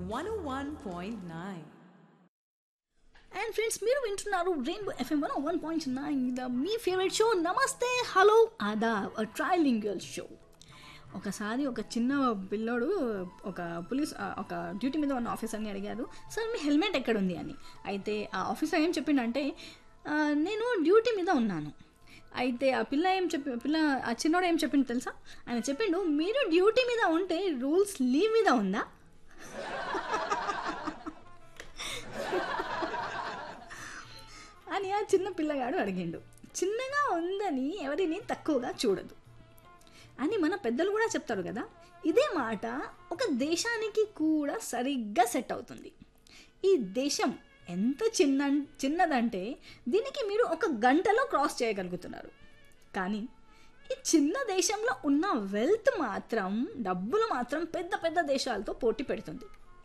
101.9. And friends మీరు వింటున్నారు rainbow FM one one point nine the మీ ఫేవరెట్ షో నమస్తే హలో అదా ట్రైలింగల్ షో ఒకసారి ఒక చిన్న పిల్లోడు ఒక పోలీస్ ఆ, ఒక డ్యూటీ మీద ఉన్న ఆఫీసర్ని అడిగారు సార్ మీ హెల్మెట్ ఎక్కడ ఉంది అని అయితే ఆ ఆఫీసర్ ఏం చెప్పిండంటే "ఆ, నేను డ్యూటీ మీద ఉన్నాను అయితే ఆ పిల్ల ఏం చెప్పి పిల్ల ఆ చిన్నోడు ఏం చెప్పిండు తెలుసా ఆయన చెప్పిండు మీరు డ్యూటీ మీద ఉంటే రూల్స్ లీవ్ మీద ఉందా అని ఆ చిన్న పిల్లగాడు అడిగిండు చిన్నగా ఉందని ఎవరిని తక్కువగా చూడదు అని మన పెద్దలు కూడా చెప్తారు కదా ఇదే మాట ఒక దేశానికి కూడా సరిగ్గా సెట్ అవుతుంది ఈ దేశం ఎంత చిన్న చిన్నదంటే దీనికి మీరు ఒక గంటలో క్రాస్ చేయగలుగుతున్నారు కానీ ఈ చిన్న దేశంలో ఉన్న వెల్త్ మాత్రం డబ్బులు మాత్రం పెద్ద పెద్ద దేశాలతో పోటీ పెడుతుంది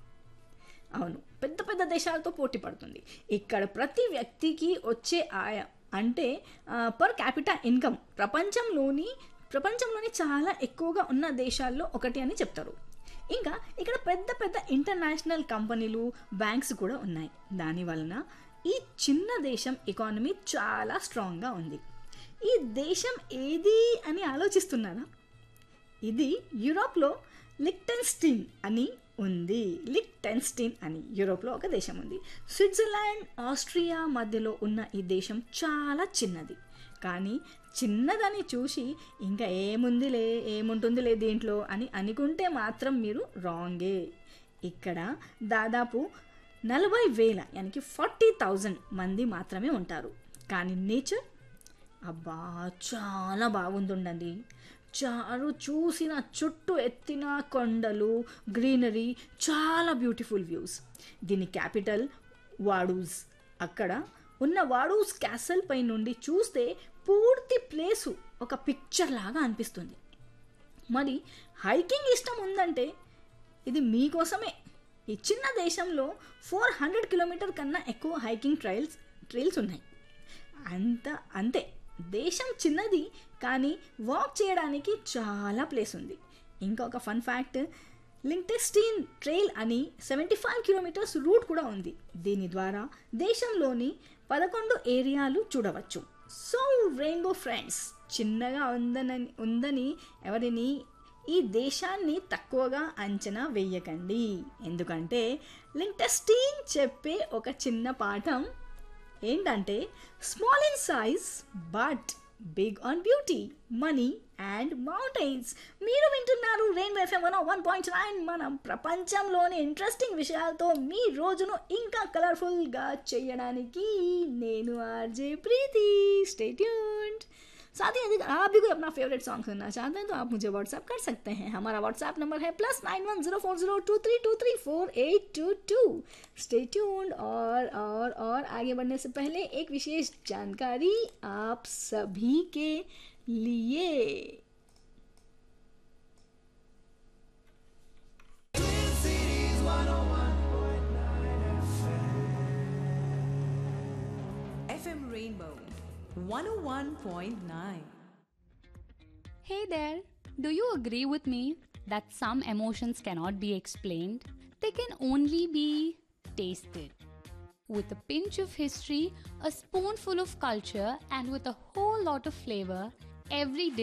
అవును పెద్ద పెద్ద దేశాలతో పోటీ పడుతుంది ఇక్కడ ప్రతి వ్యక్తికి వచ్చే ఆయ అంటే పర్ క్యాపిటల్ ఇన్కమ్ ప్రపంచంలోని ప్రపంచంలోని చాలా ఎక్కువగా ఉన్న దేశాల్లో ఒకటి అని చెప్తారు ఇంకా ఇక్కడ పెద్ద పెద్ద ఇంటర్నేషనల్ కంపెనీలు బ్యాంక్స్ కూడా ఉన్నాయి దాని వలన ఈ చిన్న దేశం ఎకానమీ చాలా స్ట్రాంగ్గా ఉంది ఈ దేశం ఏది అని ఆలోచిస్తున్నారా ఇది యూరోప్లో లిక్టెన్స్టీన్ అని ఉంది లిక్టెన్స్టీన్ అని యూరోప్లో ఒక దేశం ఉంది స్విట్జర్లాండ్ ఆస్ట్రియా మధ్యలో ఉన్న ఈ దేశం చాలా చిన్నది కానీ చిన్నదని చూసి ఇంకా ఏముందిలే ఏముంటుందిలే దీంట్లో అని అనుకుంటే మాత్రం మీరు రాంగే ఇక్కడ దాదాపు నలభై వేల యానికి ఫార్టీ థౌజండ్ మంది మాత్రమే ఉంటారు కానీ నేచర్ అబ్బా చాలా బాగుంటుండండి చారు చూసిన చుట్టూ ఎత్తిన కొండలు గ్రీనరీ చాలా బ్యూటిఫుల్ వ్యూస్ దీని క్యాపిటల్ వాడూస్ అక్కడ ఉన్న వాడూస్ క్యాసల్ పై నుండి చూస్తే పూర్తి ప్లేసు ఒక పిక్చర్ లాగా అనిపిస్తుంది మరి హైకింగ్ ఇష్టం ఉందంటే ఇది మీకోసమే ఈ చిన్న దేశంలో ఫోర్ హండ్రెడ్ కిలోమీటర్ కన్నా ఎక్కువ హైకింగ్ ట్రైల్స్ ట్రైల్స్ ఉన్నాయి అంత అంతే దేశం చిన్నది కానీ వాక్ చేయడానికి చాలా ప్లేస్ ఉంది ఇంకొక ఫన్ ఫ్యాక్ట్ లింక్టెస్టీన్ ట్రైల్ అని సెవెంటీ ఫైవ్ కిలోమీటర్స్ రూట్ కూడా ఉంది దీని ద్వారా దేశంలోని పదకొండు ఏరియాలు చూడవచ్చు సో రెయిన్బో ఫ్రెండ్స్ చిన్నగా ఉందని ఉందని ఎవరిని ఈ దేశాన్ని తక్కువగా అంచనా వేయకండి ఎందుకంటే లింక్టెస్టీన్ చెప్పే ఒక చిన్న పాఠం ఏంటంటే small in size but big on beauty money and mountains మీరు వింటున్నారు rain FM one one point nine మనం ప్రపంచంలోని ఇంట్రెస్టింగ్ విషయాలతో మీ రోజును ఇంకా కలర్ఫుల్గా చేయడానికి నేను आरजे प्रीति स्टे ट्यून्ड साथ ही यदि आप भी कोई अपना फेवरेट सॉन्ग सुनना चाहते हैं तो आप मुझे व्हाट्सअप कर सकते हैं हमारा व्हाट्सअप नंबर है plus nine one zero four zero two three two three four eight two two stay tuned और और और आगे बढ़ने से पहले एक विशेष जानकारी आप सभी के लिए FM Rainbow 101.9. Hey there, do you agree with me that some emotions cannot be explained? They can only be tasted. With a pinch of history, a spoonful of culture, and with a whole lot of flavor, every